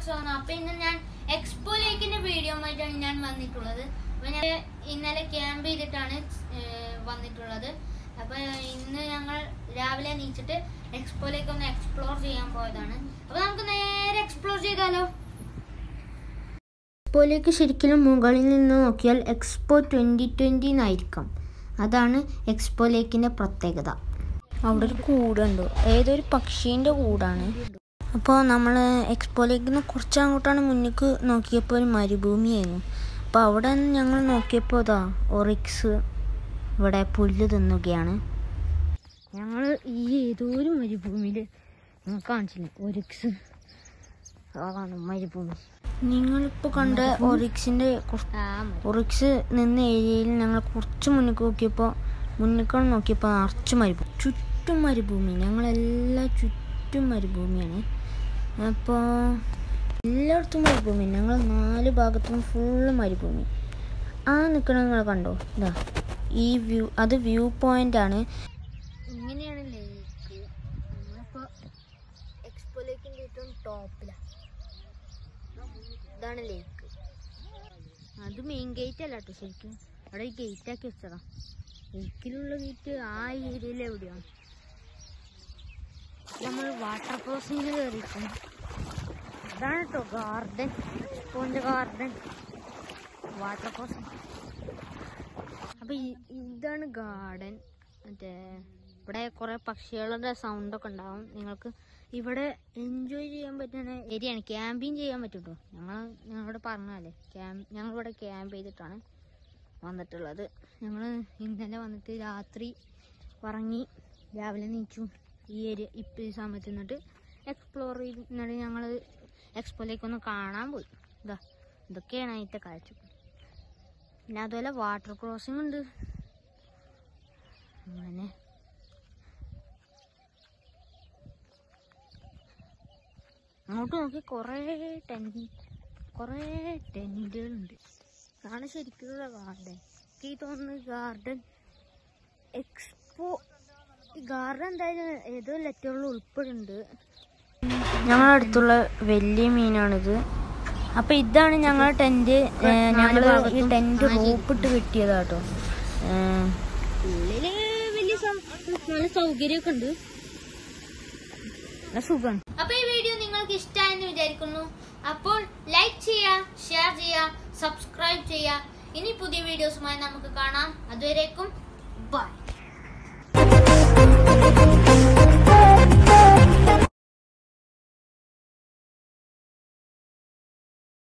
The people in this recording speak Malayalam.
സ്വാഗതം അപ്പൊ ഇന്ന് ഞാൻ എക്സ്പോ ലേക്കിന്റെ വീഡിയോ ആയിട്ടാണ് ഞാൻ വന്നിട്ടുള്ളത് അപ്പൊ ഞാൻ ഇന്നലെ ക്യാമ്പ് ചെയ്തിട്ടാണ് ഏഹ്, വന്നിട്ടുള്ളത് അപ്പൊ ഇന്ന് ഞങ്ങൾ രാവിലെ നീച്ചിട്ട് എക്സ്പോ ലേക്ക് ഒന്ന് എക്സ്പ്ലോർ ചെയ്യാൻ പോയതാണ് അപ്പൊ നമുക്ക് നേരെ എക്സ്പ്ലോർ ചെയ്താലോ എക്സ്പോയിലേക്ക് ശരിക്കും മുകളിൽ നിന്ന് നോക്കിയാൽ എക്സ്പോ ട്വൻ്റി ട്വൻ്റി എന്നായിരിക്കും അതാണ് എക്സ്പോ ലേക്കിൻ്റെ പ്രത്യേകത അവിടെ ഒരു കൂടുണ്ടോ ഏതൊരു പക്ഷീൻ്റെ കൂടാണ് അപ്പോൾ നമ്മൾ എക്സ്പോയിലേക്ക് നിന്ന് കുറച്ച് അങ്ങോട്ടാണ് മുന്നിക്ക് നോക്കിയപ്പോൾ ഒരു മരുഭൂമിയായിരുന്നു അപ്പോൾ അവിടെ നിന്ന് ഞങ്ങൾ നോക്കിയപ്പോൾ ഇതാ ഒറിക്സ് ഇവിടെ പുല്ല് തിന്നുകയാണ് ഞങ്ങൾ ഈ ഏതോ ഒരു മരുഭൂമിയിൽ കാണിച്ചില്ല ഒറിക്സ് അതാണ് മരുഭൂമി നിങ്ങളിപ്പോൾ കണ്ട ഒറിക്സിൻ്റെ ഒറിക്സ് നിന്ന ഏരിയയിൽ ഞങ്ങൾ കുറച്ച് മുന്നിൽ നോക്കിയപ്പോൾ മുന്നിക്കാണ് നോക്കിയപ്പോൾ നിറച്ച് മരുഭൂമി ചുറ്റും മരുഭൂമി ഞങ്ങളെല്ലാം ചുറ്റും മരുഭൂമിയാണ് അപ്പോൾ എല്ലായിടത്തും മരുഭൂമി ഞങ്ങൾ നാല് ഭാഗത്തും ഫുള്ള് മരുഭൂമി ആ നിൽക്കണ നിങ്ങൾ കണ്ടോ ഇതാ ഈ വ്യൂ അത് വ്യൂ പോയിന്റ് ആണ് ഇങ്ങനെയാണ് ലേക്ക് നമ്മളിപ്പോൾ എക്സ്പോ ലേക്കിൻ്റെ ഏറ്റവും ടോപ്പിലാണ് ഇതാണ് ലേക്ക് അത് മെയിൻ ഗേറ്റ് അല്ല കേട്ടോ ശരിക്കും അവിടെ ഗേറ്റ് ആക്കി വെച്ചതാ ലേക്കിലുള്ള ഗേറ്റ് ആ ഏരിയയിൽ എവിടെയാണ് നമ്മൾ വാട്ടർ ക്രോസിംഗ് കയറിയിരിക്കും ഇതാണ് കേട്ടോ ഗാർഡൻ എക്സ്പോന്റെ ഗാർഡൻ വാട്ടർ ക്രോസിംഗ് അപ്പൊ ഈ- ഇതാണ് ഗാർഡൻ മറ്റേ ഇവിടെ കുറെ പക്ഷികളുടെ സൗണ്ടൊക്കെ ഉണ്ടാവും നിങ്ങൾക്ക് ഇവിടെ എൻജോയ് ചെയ്യാൻ പറ്റുന്ന ഏരിയയാണ് ക്യാമ്പിങ് ചെയ്യാൻ പറ്റും കേട്ടോ ഞങ്ങൾ ഞങ്ങളോട് പറഞ്ഞല്ലേ ക്യാമ്പ് ഞങ്ങളിവിടെ ക്യാമ്പ് ചെയ്തിട്ടാണ് വന്നിട്ടുള്ളത് ഞങ്ങൾ ഇന്നലെ വന്നിട്ട് രാത്രി ഉറങ്ങി രാവിലെ നീച്ചു ഈ ഏരിയ ഇപ്പം ഈ സമയത്ത് നിന്നിട്ട് എക്സ്പ്ലോർ ചെയ്തിട്ട് ഞങ്ങൾ എക്സ്പോയിലേക്ക് ഒന്ന് കാണാൻ പോയി ഇതാ ഇതൊക്കെയാണ് അതിൻ്റെ കാഴ്ച പിന്നെ അതുപോലെ വാട്ടർ ക്രോസിംഗ് ഉണ്ട് അങ്ങനെ അങ്ങോട്ട് നോക്കി കുറേ ടെന്റ് കുറേ ടെന്റുകളുണ്ട് ഇതാണ് ശരിക്കുള്ള ഗാർഡൻ എനിക്ക് ഈ തോന്നുന്നു ഗാർഡൻ എക്സ്പോ ഗാർഡൻ എന്തായാലും ഏതോ ലെറ്ററിൽ ഉൾപ്പെടുന്നുണ്ട് ഞങ്ങളുടെ അടുത്തുള്ള വലിയ മീനാണിത് അപ്പൊ ഇതാണ് ഞങ്ങളുടെ ടെന്റ് ഞങ്ങൾ ഈ ടെന്റ് റോപ്പിട്ട് കെട്ടിയതാട്ടോ ഉള്ളില് വലിയ സം- നല്ല സൗകര്യമൊക്കെ ഉണ്ട് നല്ല സുഖമാണ് അപ്പൊ ഈ വീഡിയോ നിങ്ങൾക്ക് ഇഷ്ടമായെന്ന് വിചാരിക്കുന്നു അപ്പോൾ ലൈക്ക് ചെയ്യുക ഷെയർ ചെയ്യുക സബ്സ്ക്രൈബ് ചെയ്യുക ഇനി പുതിയ വീഡിയോസുമായി നമുക്ക് കാണാം അതുവരേക്കും ബൈ